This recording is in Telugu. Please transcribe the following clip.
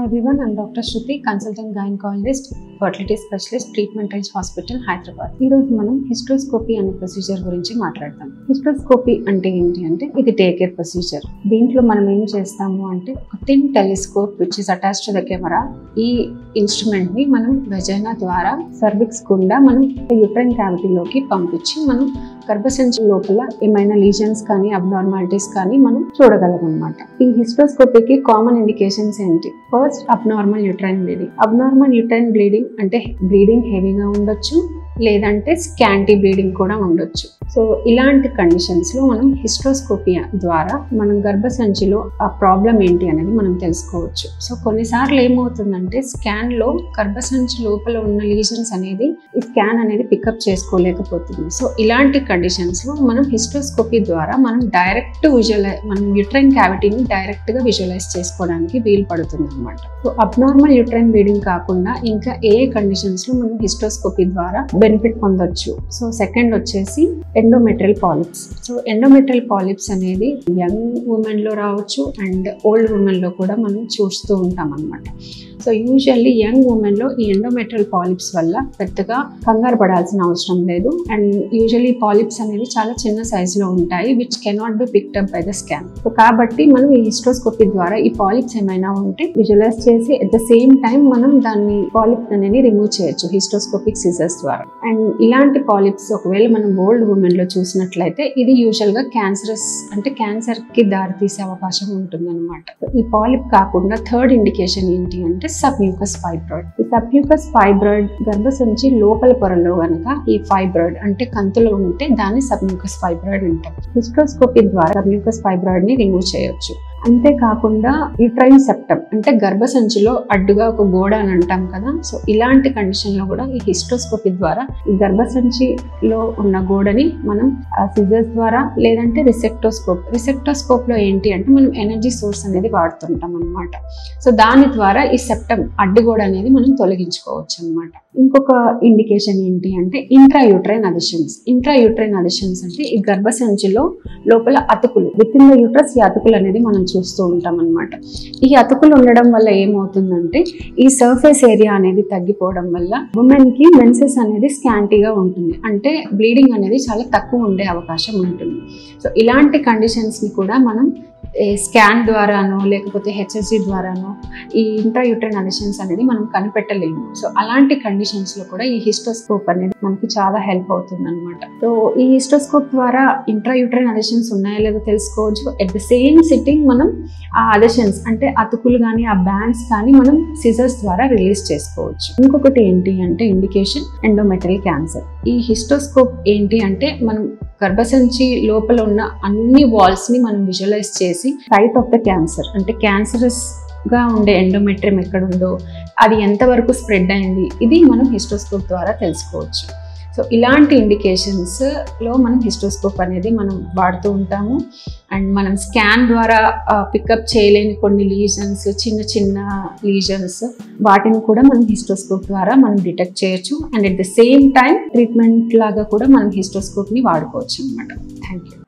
everyone, I'm Dr. Shruti, consultant gynecologist, fertility specialist, treatment range hospital Hyderabad ఈ రోజు మనం హిస్ట్రోస్కోపీ అనే ప్రొసీజర్ గురించి మాట్లాడతాం హిస్ట్రోస్కోపీ అంటే ఏంటి అంటే ఇది డే కేర్ ప్రొసీజర్ దీంట్లో మనం ఏం చేస్తాము అంటే ఒక thin telescope which is attach to the camera ఈ ఇన్స్ట్రుమెంట్ ని మనం వెజైనా ద్వారా సర్విక్స్ గుండా మనం యుట్రైన్ క్యావిటీలోకి పంపించి మనం గర్భసంచి లోపల ఏమైనా లీజన్స్ కానీ అబ్నార్మాలిటీస్ కానీ మనం చూడగలం అనమాట ఈ హిస్ట్రోస్కోపీకి కామన్ ఇండికేషన్స్ ఏంటి first abnormal uterine bleeding abnormal uterine bleeding అంటే బ్లీడింగ్ హెవీగా ఉండొచ్చు లేదంటే స్కాంటీ బ్లీడింగ్ కూడా ఉండొచ్చు సో ఇలాంటి కండిషన్స్ లో మనం హిస్ట్రోస్కోపీ ద్వారా మనం గర్భసంచిలో ఆ ప్రాబ్లం ఏంటి అనేది మనం తెలుసుకోవచ్చు సో కొన్నిసార్లు ఏమవుతుందంటే స్కాన్ లో గర్భసంచి లోపల ఉన్న లీజన్స్ అనేది ఈ స్కాన్ అనేది పికప్ చేసుకోలేకపోతుంది సో ఇలాంటి కండిషన్స్ లో మనం హిస్ట్రోస్కోపీ ద్వారా మనం డైరెక్ట్ విజువలైజ్ మనం యుట్రైన్ క్యావిటీని డైరెక్ట్ గా విజువలైజ్ చేసుకోవడానికి వీలు పడుతుంది అనమాట సో అబ్నార్మల్ యుట్రైన్ బ్లీడింగ్ కాకుండా ఇంకా ఏ కండిషన్స్ లో మనం హిస్ట్రోస్కోపీ ద్వారా బెనిఫిట్ పొందొచ్చు సో సెకండ్ వచ్చేసి endometrial polyps so endometrial polyps అనేది యంగ్ ఉమెన్ లో రావచ్చు అండ్ ఓల్డ్ ఉమెన్ లో కూడా మనం చూస్తూ ఉంటాం అనమాట సో యూజువల్లీ యంగ్ ఉమెన్ లో ఈ ఎండోమెట్రియల్ పాలిప్స్ వల్ల పెద్దగా కంగారు పడాల్సిన అవసరం లేదు అండ్ యూజువల్లీ పాలిప్స్ అనేవి చాలా చిన్న size లో ఉంటాయి which cannot be picked up by the scan so కాబట్టి మనం ఈ హిస్ట్రోస్కోపీ ద్వారా ఈ పాలిప్స్ ఏమైనా ఉంటే విజువలైజ్ చేసి అట్ ద సేమ్ టైం మనం దాన్ని పాలిప్స్ అనేది రిమూవ్ చేయొచ్చు హిస్ట్రోస్కోపిక్ సిజర్స్ ద్వారా అండ్ ఇలాంటి పాలిప్స్ ఒకవేళ మనం ఓల్డ్ ఉమెన్ లో చూసినట్లయితే ఇది యూజువల్ గా క్యాన్సరస్ అంటే క్యాన్సర్ కి దారి తీసే అవకాశం ఉంటుంది అనమాట ఈ పాలిప్ కాకుండా థర్డ్ ఇండికేషన్ ఏంటి అంటే సబ్మ్యూకస్ ఫైబ్రాయిడ్ ఈ సబ్మ్యూకస్ ఫైబ్రాయిడ్ గర్భసంచి లోపల పొరలో గనక ఈ ఫైబ్రాయిడ్ అంటే కంతులో ఉంటే దాన్ని సబ్మ్యూకస్ ఫైబ్రాయిడ్ అంటాం హిస్ట్రోస్కోపీ ద్వారా సబ్మ్యూకస్ ఫైబ్రాయిడ్ ని రిమూవ్ చేయొచ్చు అంతేకాకుండా యుట్రైన్ సెప్టమ్ అంటే గర్భసంచిలో అడ్డుగా ఒక గోడ అని అంటాం కదా సో ఇలాంటి కండిషన్లో కూడా ఈ హిస్ట్రోస్కోపీ ద్వారా ఈ గర్భసంచిలో ఉన్న గోడని మనం సిజర్స్ ద్వారా లేదంటే రిసెక్టోస్కోప్ రిసెక్టోస్కోప్లో ఏంటి అంటే మనం ఎనర్జీ సోర్స్ అనేది వాడుతుంటాం అనమాట సో దాని ద్వారా ఈ సెప్టమ్ అడ్డుగోడ అనేది మనం తొలగించుకోవచ్చు అనమాట ఇంకొక ఇండికేషన్ ఏంటి అంటే intra uterine adhesions intra uterine adhesions అంటే ఈ గర్భసంచిలో లోపల అతుకులు విత్ ఇన్ ద యూట్రస్ ఈ అతుకులు అనేది మనం చూస్తూ ఉంటాం అనమాట ఈ అతుకులు ఉండడం వల్ల ఏమవుతుందంటే ఈ సర్ఫేస్ ఏరియా అనేది తగ్గిపోవడం వల్ల ఉమెన్ కి మెన్సెస్ అనేది స్కాంటీగా ఉంటుంది అంటే బ్లీడింగ్ అనేది చాలా తక్కువ ఉండే అవకాశం ఉంటుంది సో ఇలాంటి కండిషన్స్ ని కూడా మనం స్కాన్ ద్వారానో లేకపోతే హెచ్ఎస్జి ద్వారానో ఈ ఇంట్రాయూట్రైన్ అడిషన్స్ అనేది మనం కనిపెట్టలేము సో అలాంటి కండిషన్స్లో కూడా ఈ హిస్టోస్కోప్ అనేది మనకి చాలా హెల్ప్ అవుతుంది అనమాట సో ఈ హిస్టోస్కోప్ ద్వారా ఇంట్రాయూట్రైన్ అడిషన్స్ ఉన్నాయో లేదో తెలుసుకోవచ్చు ఎట్ ద సేమ్ సిట్టింగ్ మనం ఆ అడిషన్స్ అంటే అతుకులు కానీ ఆ బ్యాండ్స్ కానీ మనం సిజర్స్ ద్వారా రిలీజ్ చేసుకోవచ్చు ఇంకొకటి ఏంటి అంటే ఇండికేషన్ ఎండోమెటల్ క్యాన్సర్ ఈ హిస్టోస్కోప్ ఏంటి అంటే మనం గర్భసంచి లోపల ఉన్న అన్ని వాల్స్ ని మనం విజువలైజ్ చేసి సైట్ ఆఫ్ ద క్యాన్సర్ అంటే క్యాన్సరస్ గా ఉండే ఎండోమెట్రియం ఎక్కడ ఉందో అది ఎంతవరకు స్ప్రెడ్ అయింది ఇది మనం హిస్టోస్కోప్ ద్వారా తెలుసుకోవచ్చు సో ఇలాంటి ఇండికేషన్స్లో మనం హిస్టోస్కోప్ అనేది మనం వాడుతూ ఉంటాము అండ్ మనం స్కాన్ ద్వారా పికప్ చేయలేని కొన్ని లీజన్స్ చిన్న చిన్న లీజన్స్ వాటిని కూడా మనం హిస్టోస్కోప్ ద్వారా మనం డిటెక్ట్ చేయొచ్చు and at the same time treatment లాగా కూడా మనం హిస్టోస్కోప్ని వాడుకోవచ్చు అనమాట థ్యాంక్ యూ